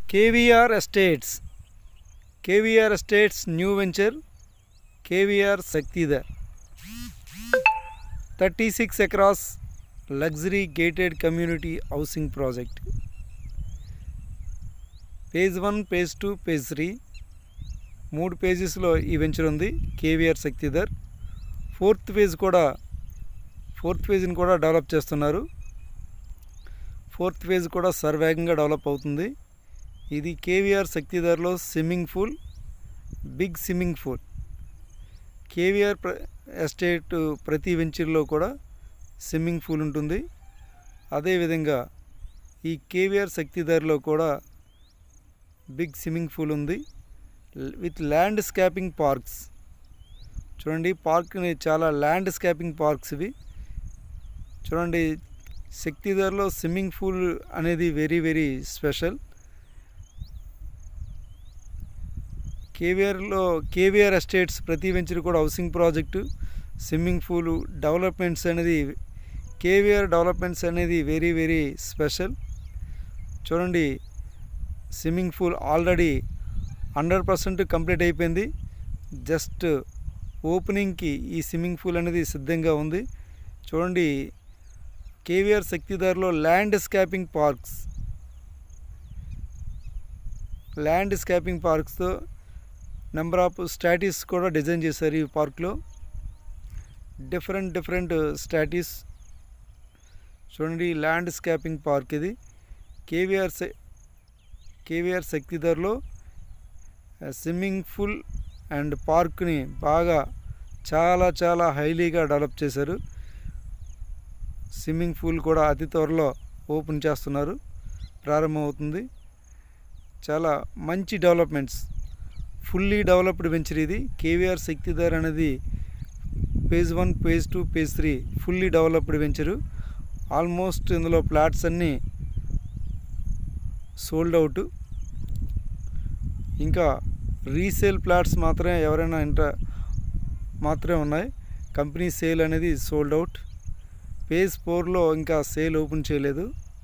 KVR estates KVR estates new venture KVR Shaktidhar thirty six acres luxury gated community housing project phase one phase two phase three మూడు పేజెస్లో ఈ venture ఉంది KVR Shaktidhar fourth phase కూడా fourth పేజ్ని కూడా develop చేస్తున్నారు fourth phase కూడా సర్వేగంగా develop అవుతుంది ఇది కేవీఆర్ శక్తిధర్లో swimming pool big swimming pool KVR ప్ర ఎస్టేట్ ప్రతి వెంచర్లో కూడా స్విమ్మింగ్ పూల్ ఉంటుంది అదేవిధంగా ఈ కేవీఆర్ శక్తిధర్లో కూడా బిగ్ స్విమ్మింగ్ పూల్ ఉంది విత్ ల్యాండ్ స్కాపింగ్ పార్క్స్ చూడండి పార్క్ని చాలా ల్యాండ్ స్కాపింగ్ పార్క్స్ ఇవి చూడండి శక్తిధర్లో స్విమ్మింగ్ పూల్ అనేది వెరీ వెరీ స్పెషల్ కేవీఆర్లో కేవీఆర్ ఎస్టేట్స్ ప్రతి వెంచర్ కూడా housing project swimming pool developments అనేది కేవీఆర్ డెవలప్మెంట్స్ అనేది వెరీ వెరీ స్పెషల్ చూడండి swimming pool already hundred percent complete అయిపోయింది జస్ట్ ఓపెనింగ్కి ఈ స్విమ్మింగ్ పూల్ అనేది సిద్ధంగా ఉంది చూడండి కేవీఆర్ శక్తిదార్లో landscaping parks landscaping పార్క్స్తో number of statues కూడా డిజైన్ చేశారు ఈ పార్క్లో డిఫరెంట్ డిఫరెంట్ స్టాటీస్ చూడండి ల్యాండ్ స్కాపింగ్ పార్క్ ఇది కేవీఆర్ కేవీఆర్ శక్తిధర్లో స్విమ్మింగ్ పూల్ అండ్ పార్క్ని బాగా చాలా చాలా హైలీగా డెవలప్ చేశారు స్విమ్మింగ్ పూల్ కూడా అతి త్వరలో ఓపెన్ చేస్తున్నారు ప్రారంభమవుతుంది చాలా మంచి డెవలప్మెంట్స్ ఫుల్లీ డెవలప్డ్ వెంచర్ ఇది కేవీఆర్ శక్తిధర్ అనేది phase one phase two phase three fully developed venture almost ఇందులో ప్లాట్స్ అన్నీ సోల్డ్ అవుట్ ఇంకా రీసేల్ ప్లాట్స్ మాత్రమే ఎవరైనా ఇంట మాత్రమే ఉన్నాయి కంపెనీ సేల్ అనేది సోల్డ్ అవుట్ పేజ్ ఫోర్లో ఇంకా సేల్ ఓపెన్ చేయలేదు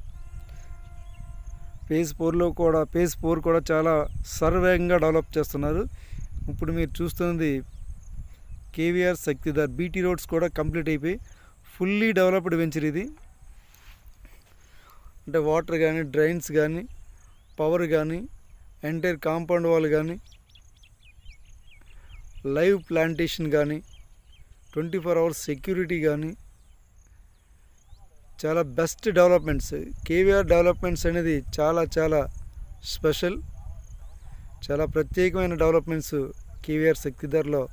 పేజ్ ఫోర్లో కూడా పేజ్ ఫోర్ కూడా చాలా సర్వేగంగా డెవలప్ చేస్తున్నారు ఇప్పుడు మీరు చూస్తున్నది కేవీఆర్ శక్తిధర్ బీటీ రోడ్స్ కూడా కంప్లీట్ అయిపోయి ఫుల్లీ డెవలప్డ్ వెంచర్ ఇది అంటే వాటర్ కానీ డ్రైన్స్ కానీ పవర్ కానీ ఎంటైర్ కాంపౌండ్ వాల్ కానీ లైవ్ ప్లాంటేషన్ కానీ ట్వంటీ ఫోర్ అవర్స్ సెక్యూరిటీ కానీ చాలా బెస్ట్ డెవలప్మెంట్స్ కేవీఆర్ డెవలప్మెంట్స్ అనేది చాలా చాలా స్పెషల్ చాలా ప్రత్యేకమైన డెవలప్మెంట్స్ కేవీఆర్ శక్తిధర్లో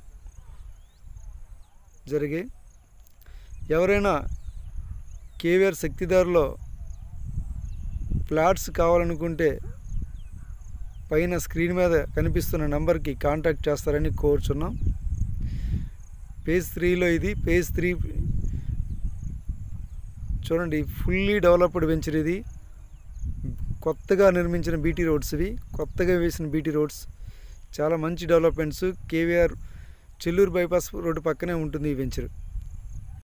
జరిగాయి ఎవరైనా కేవీఆర్ శక్తిధర్లో ప్లాట్స్ కావాలనుకుంటే పైన స్క్రీన్ మీద కనిపిస్తున్న నెంబర్కి కాంటాక్ట్ చేస్తారని కోరుచున్నాం పేజ్ త్రీలో ఇది పేజ్ త్రీ చూడండి ఫుల్లీ డెవలప్డ్ వెంచర్ ఇది కొత్తగా నిర్మించిన బీటీ రోడ్స్ ఇవి కొత్తగా వేసిన బీటీ రోడ్స్ చాలా మంచి developments KVR Chelluru bypass road పక్కనే ఉంటుంది ఈ వెంచర్